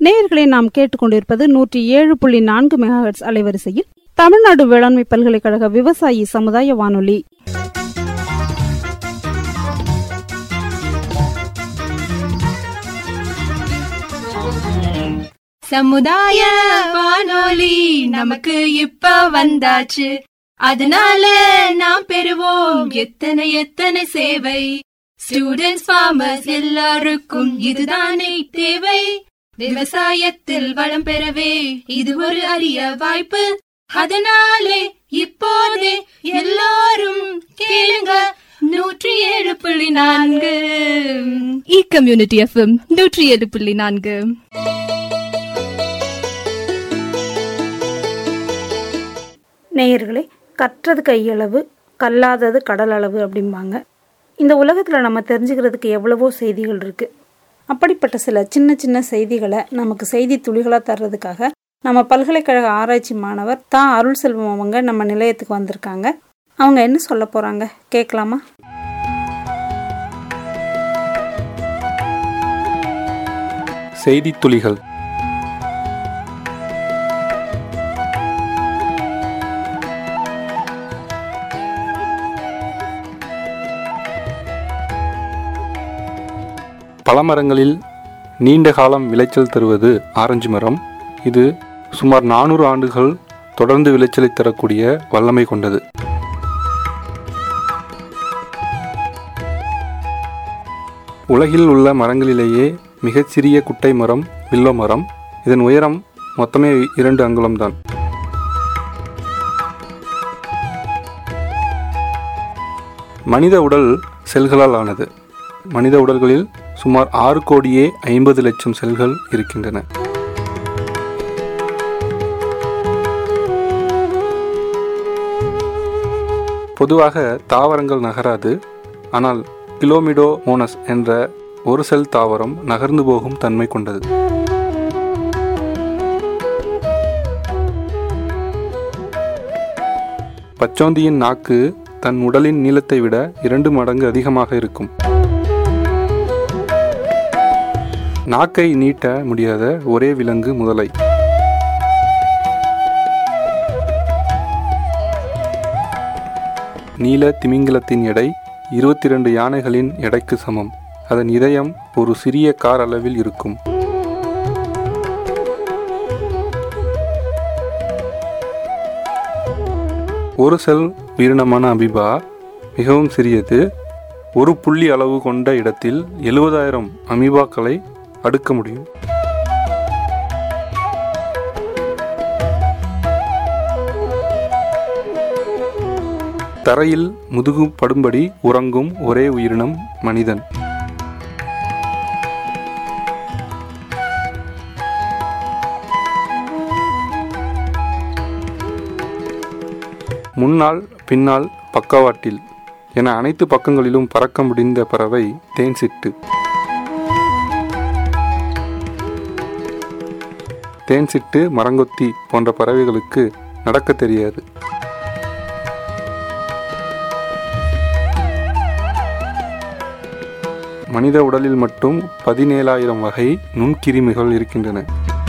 நேயர்களை நாம் கேட்டுக்கொண்டிருப்பது நூற்றி ஏழு புள்ளி நான்கு மெகாஹெட்ஸ் அலைவரிசையில் தமிழ்நாடு வேளாண்மை பல்கலைக்கழக விவசாயி சமுதாய வானொலி சமுதாய வானொலி நமக்கு இப்ப வந்தாச்சு அதனால நாம் பெறுவோம் எத்தனை எத்தனை சேவை ஸ்டூடெண்ட்ஸ் ஃபார்மர்ஸ் எல்லாருக்கும் இதுதானே தேவை விவசாயத்தில் வளம் பெறவே இது ஒரு அரிய வாய்ப்பு அதனாலே இப்போதே எல்லாரும் கேளுங்க நூற்றி ஏழு புள்ளி நான்கு இ கம்யூனிட்டி எஃப்எம் நூற்றி ஏழு புள்ளி நான்கு நேயர்களே கற்றது கையளவு கல்லாதது கடல் அளவு அப்படிம்பாங்க இந்த உலகத்தில் நம்ம தெரிஞ்சுக்கிறதுக்கு எவ்வளவோ செய்திகள் இருக்குது அப்படிப்பட்ட சில சின்ன சின்ன செய்திகளை நமக்கு செய்தி துளிகளாக தர்றதுக்காக நம்ம பல்கலைக்கழக ஆராய்ச்சி மாணவர் தான் அருள் செல்வம் அவங்க நம்ம நிலையத்துக்கு வந்திருக்காங்க அவங்க என்ன சொல்ல போகிறாங்க கேட்கலாமா செய்தித் துளிகள் பழமரங்களில் நீண்ட காலம் விளைச்சல் தருவது ஆரஞ்சு மரம் இது சுமார் நானூறு ஆண்டுகள் தொடர்ந்து விளைச்சலை தரக்கூடிய வல்லமை கொண்டது உலகில் உள்ள மரங்களிலேயே மிகச்சிறிய குட்டை மரம் வில்லோ மரம் இதன் உயரம் மொத்தமே இரண்டு அங்குலம்தான் மனித உடல் செல்களால் ஆனது மனித உடல்களில் சுமார் ஆறு கோடியே ஐம்பது லட்சம் செல்கள் இருக்கின்றன பொதுவாக தாவரங்கள் நகராது ஆனால் கிலோமிடோ மோனஸ் என்ற ஒரு செல் தாவரம் நகர்ந்து போகும் தன்மை கொண்டது பச்சோந்தியின் நாக்கு தன் உடலின் நீளத்தை விட இரண்டு மடங்கு அதிகமாக இருக்கும் நாக்கை நீட்ட முடியாத ஒரே விலங்கு முதலை நீல திமிங்கிலத்தின் எடை இருபத்தி ரெண்டு யானைகளின் எடைக்கு சமம் அதன் இதயம் ஒரு சிறிய கார் அளவில் இருக்கும் ஒரு செல் உயிரினமான அபிபா மிகவும் சிறியது ஒரு புள்ளி அளவு கொண்ட இடத்தில் எழுபதாயிரம் அமீபாக்களை அடுக்க முடியும் தரையில் முதுகு படும்படி உறங்கும் ஒரே உயிரினம் மனிதன் முன்னால் பின்னால் பக்கவாட்டில் என அனைத்து பக்கங்களிலும் பறக்க முடிந்த பறவை தேன்சிட்டு தேன்சிட்டு மரங்கொத்தி போன்ற பறவைகளுக்கு நடக்க தெரியாது மனித உடலில் மட்டும் பதினேழாயிரம் வகை நுண்கிருமிகள் இருக்கின்றன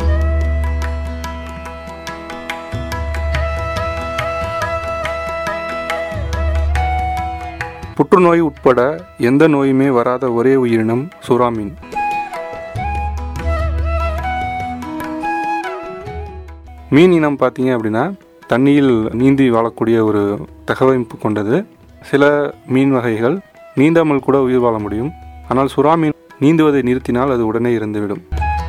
புற்றுநோய் உட்பட எந்த நோயுமே வராத ஒரே உயிரினம் சுறாமீன் மீன் இனம் பார்த்தீங்க அப்படின்னா தண்ணியில் நீந்தி வாழக்கூடிய ஒரு தகவமைப்பு கொண்டது சில மீன் வகைகள் நீந்தாமல் கூட உயிர் வாழ முடியும் ஆனால் சுறா மீன் நீந்துவதை நிறுத்தினால் அது உடனே இறந்துவிடும்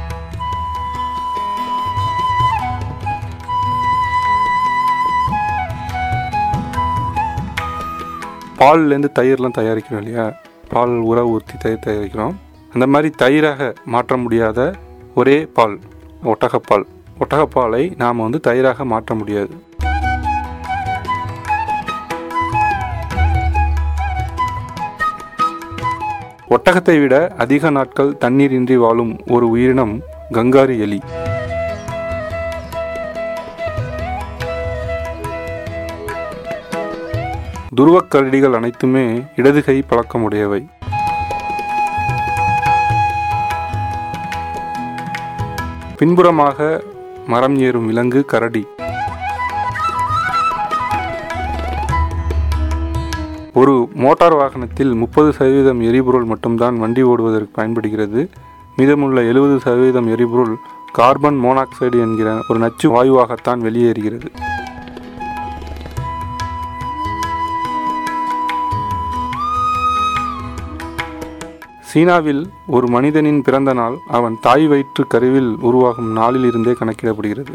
பால்லேருந்து தயிர்லாம் தயாரிக்கிறோம் இல்லையா பால் உர ஊற்றி தயிர் தயாரிக்கிறோம் அந்த மாதிரி தயிராக மாற்ற முடியாத ஒரே பால் ஒட்டகப்பால் ஒட்டகப்பாலை நாம் வந்து தயிராக மாற்ற முடியாது ஒட்டகத்தை விட அதிக நாட்கள் தண்ணீரின்றி வாழும் ஒரு உயிரினம் கங்காரு எலி துருவக் கரடிகள் அனைத்துமே இடதுகை பழக்கமுடையவை பின்புறமாக மரம் ஏறும் விலங்கு கரடி ஒரு மோட்டார் வாகனத்தில் முப்பது சதவீதம் எரிபொருள் மட்டும்தான் வண்டி ஓடுவதற்கு பயன்படுகிறது மீதமுள்ள எழுபது சதவீதம் எரிபொருள் கார்பன் மோனாக்சைடு என்கிற ஒரு நச்சு வாயுவாகத்தான் வெளியேறுகிறது சீனாவில் ஒரு மனிதனின் பிறந்த நாள் அவன் தாய் வயிற்று கருவில் உருவாகும் நாளில் இருந்தே கணக்கிடப்படுகிறது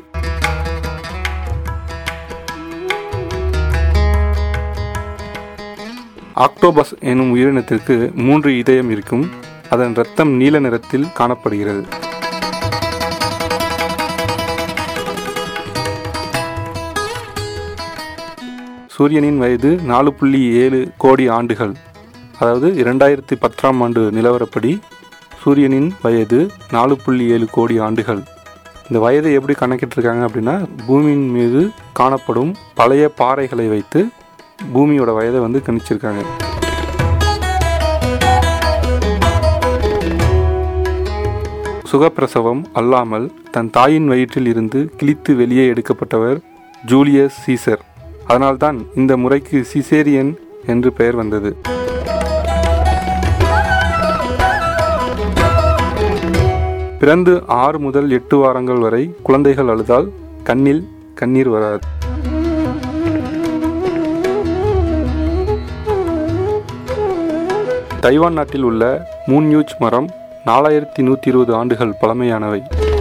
ஆக்டோபஸ் எனும் உயிரினத்திற்கு மூன்று இதயம் இருக்கும் அதன் இரத்தம் நீல நிறத்தில் காணப்படுகிறது சூரியனின் வயது நாலு புள்ளி ஏழு கோடி ஆண்டுகள் அதாவது இரண்டாயிரத்தி பத்தாம் ஆண்டு நிலவரப்படி சூரியனின் வயது நாலு புள்ளி ஏழு கோடி ஆண்டுகள் இந்த வயதை எப்படி கணக்கிட்டிருக்காங்க அப்படின்னா பூமியின் மீது காணப்படும் பழைய பாறைகளை வைத்து பூமியோட வயதை வந்து கணிச்சிருக்காங்க சுகப்பிரசவம் அல்லாமல் தன் தாயின் வயிற்றில் இருந்து கிழித்து வெளியே எடுக்கப்பட்டவர் ஜூலியஸ் சீசர் அதனால்தான் இந்த முறைக்கு சிசேரியன் என்று பெயர் வந்தது பிறந்து ஆறு முதல் எட்டு வாரங்கள் வரை குழந்தைகள் அழுதால் கண்ணில் கண்ணீர் வராது தைவான் நாட்டில் உள்ள மூன்யூச் மரம் நாலாயிரத்தி நூற்றி இருபது ஆண்டுகள் பழமையானவை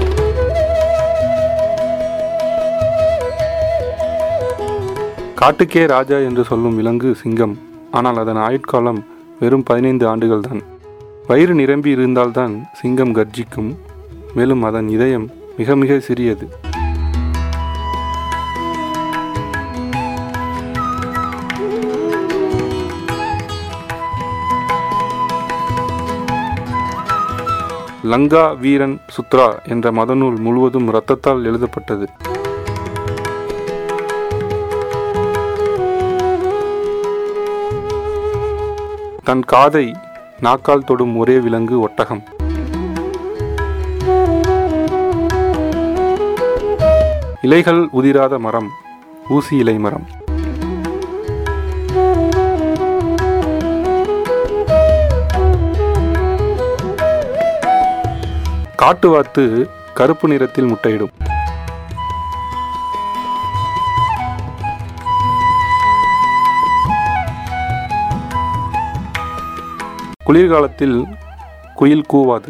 காட்டுக்கே ராஜா என்று சொல்லும் விலங்கு சிங்கம் ஆனால் அதன் ஆயுட்காலம் வெறும் பதினைந்து ஆண்டுகள் தான் வயிறு நிரம்பி இருந்தால்தான் சிங்கம் கர்ஜிக்கும் மேலும் அதன் இதயம் மிக மிக சிறியது லங்கா வீரன் சுத்ரா என்ற மதநூல் முழுவதும் இரத்தத்தால் எழுதப்பட்டது தன் காதை நாக்கால் தொடும் ஒரே விலங்கு ஒட்டகம் இலைகள் உதிராத மரம் ஊசி இலை மரம் காட்டுவாத்து கருப்பு நிறத்தில் முட்டையிடும் குளிர்காலத்தில் குயில் கூவாது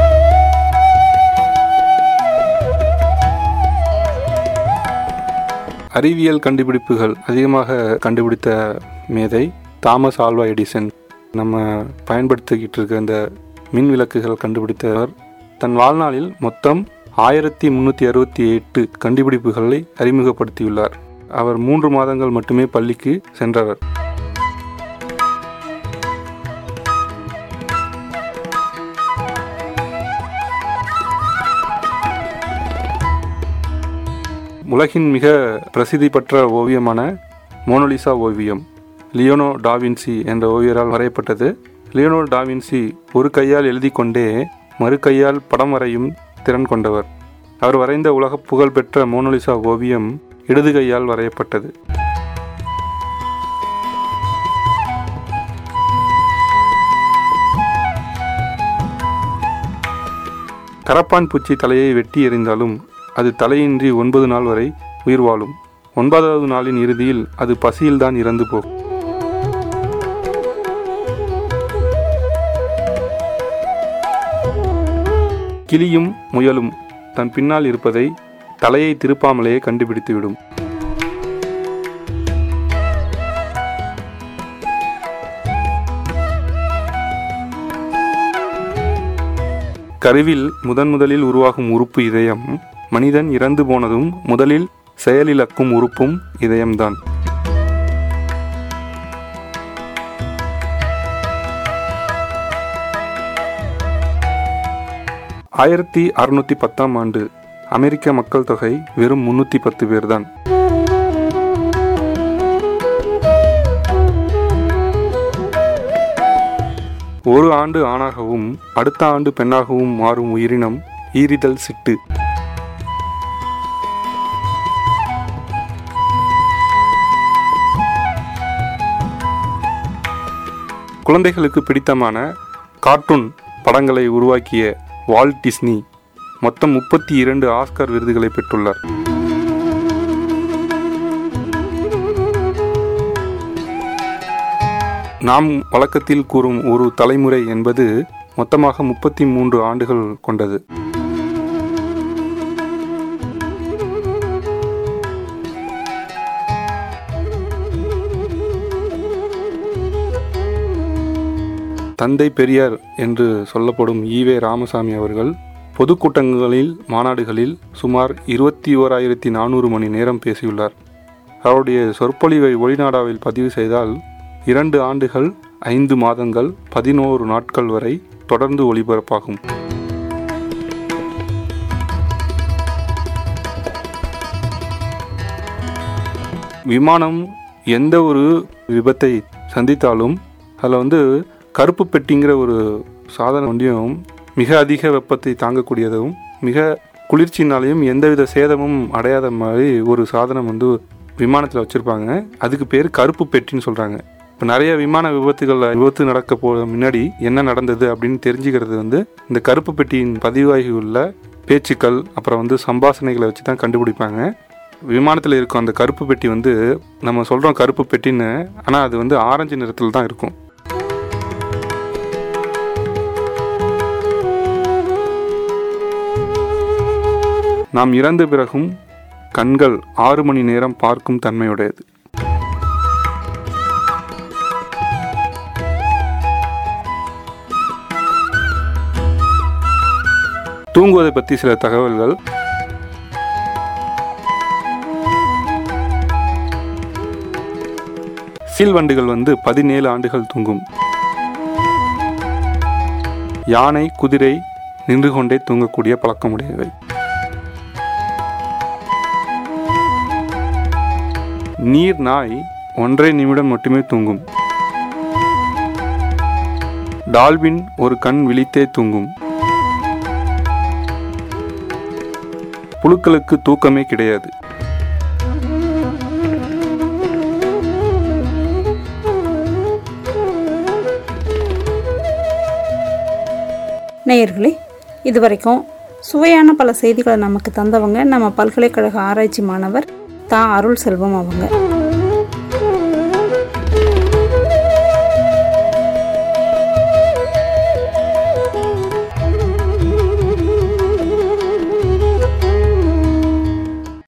அறிவியல் கண்டுபிடிப்புகள் அதிகமாக கண்டுபிடித்த மேதை தாமஸ் ஆல்வா எடிசன் நம்ம பயன்படுத்திக்கிட்டு இருக்க இந்த மின் விளக்குகள் கண்டுபிடித்தவர் தன் வாழ்நாளில் மொத்தம் ஆயிரத்தி முந்நூற்றி அறுபத்தி எட்டு கண்டுபிடிப்புகளை அறிமுகப்படுத்தியுள்ளார் அவர் மூன்று மாதங்கள் மட்டுமே பள்ளிக்கு சென்றவர் உலகின் மிக பிரசித்தி பெற்ற ஓவியமான மோனோலிசா ஓவியம் லியோனோ டாவின்சி என்ற ஓவியரால் வரையப்பட்டது லியோனோ டாவின்சி ஒரு கையால் எழுதி கொண்டே மறு கையால் படம் வரையும் திறன் கொண்டவர் அவர் வரைந்த உலக புகழ்பெற்ற மோனோலிசா ஓவியம் இடது கையால் வரையப்பட்டது கரப்பான் பூச்சி தலையை வெட்டி எறிந்தாலும் அது தலையின்றி ஒன்பது நாள் வரை உயிர் வாழும் ஒன்பதாவது நாளின் இறுதியில் அது பசியில்தான் இறந்து போகும் கிளியும் முயலும் தன் பின்னால் இருப்பதை தலையை திருப்பாமலேயே கண்டுபிடித்துவிடும் கருவில் முதன் முதலில் உருவாகும் உறுப்பு இதயம் மனிதன் இறந்து போனதும் முதலில் செயலிழக்கும் உறுப்பும் இதயம்தான் ஆயிரத்தி அறுநூத்தி பத்தாம் ஆண்டு அமெரிக்க மக்கள் தொகை வெறும் முன்னூற்றி பத்து பேர்தான் ஒரு ஆண்டு ஆணாகவும் அடுத்த ஆண்டு பெண்ணாகவும் மாறும் உயிரினம் ஈரிதல் சிட்டு குழந்தைகளுக்கு பிடித்தமான கார்ட்டூன் படங்களை உருவாக்கிய வால்ட் டிஸ்னி மொத்தம் முப்பத்தி இரண்டு ஆஸ்கார் விருதுகளை பெற்றுள்ளார் நாம் வழக்கத்தில் கூறும் ஒரு தலைமுறை என்பது மொத்தமாக முப்பத்தி மூன்று ஆண்டுகள் கொண்டது தந்தை பெரியார் என்று சொல்லப்படும் ஈவே ராமசாமி அவர்கள் பொதுக்கூட்டங்களில் மாநாடுகளில் சுமார் இருபத்தி ஓராயிரத்தி நானூறு மணி நேரம் பேசியுள்ளார் அவருடைய சொற்பொழிவை ஒளிநாடாவில் பதிவு செய்தால் இரண்டு ஆண்டுகள் ஐந்து மாதங்கள் பதினோரு நாட்கள் வரை தொடர்ந்து ஒளிபரப்பாகும் விமானம் எந்த ஒரு விபத்தை சந்தித்தாலும் அதில் வந்து கருப்பு பெட்டிங்கிற ஒரு சாதனம் ஒன்றியும் மிக அதிக வெப்பத்தை தாங்கக்கூடியதும் மிக குளிர்ச்சினாலையும் எந்தவித சேதமும் அடையாத மாதிரி ஒரு சாதனம் வந்து விமானத்தில் வச்சுருப்பாங்க அதுக்கு பேர் கருப்பு பெட்டின்னு சொல்கிறாங்க இப்போ நிறைய விமான விபத்துகளில் விபத்து நடக்க போ முன்னாடி என்ன நடந்தது அப்படின்னு தெரிஞ்சுக்கிறது வந்து இந்த கருப்பு பெட்டியின் பதிவாகி உள்ள பேச்சுக்கள் அப்புறம் வந்து சம்பாஷணைகளை வச்சு தான் கண்டுபிடிப்பாங்க விமானத்தில் இருக்கும் அந்த கருப்பு பெட்டி வந்து நம்ம சொல்கிறோம் கருப்பு பெட்டின்னு ஆனால் அது வந்து ஆரஞ்சு நிறத்தில் தான் இருக்கும் நாம் இறந்த பிறகும் கண்கள் ஆறு மணி நேரம் பார்க்கும் தன்மையுடையது தூங்குவதை பற்றி சில தகவல்கள் சீல்வண்டுகள் வந்து பதினேழு ஆண்டுகள் தூங்கும் யானை குதிரை நின்று கொண்டே தூங்கக்கூடிய பழக்கமுடையவை நீர் நாய் ஒன்றரை நிமிடம் மட்டுமே தூங்கும் டால்பின் ஒரு கண் விழித்தே தூங்கும் புழுக்களுக்கு தூக்கமே கிடையாது நேயர்களே இதுவரைக்கும் சுவையான பல செய்திகளை நமக்கு தந்தவங்க நம்ம பல்கலைக்கழக ஆராய்ச்சி மாணவர் தா அருள் செல்வம் அவங்க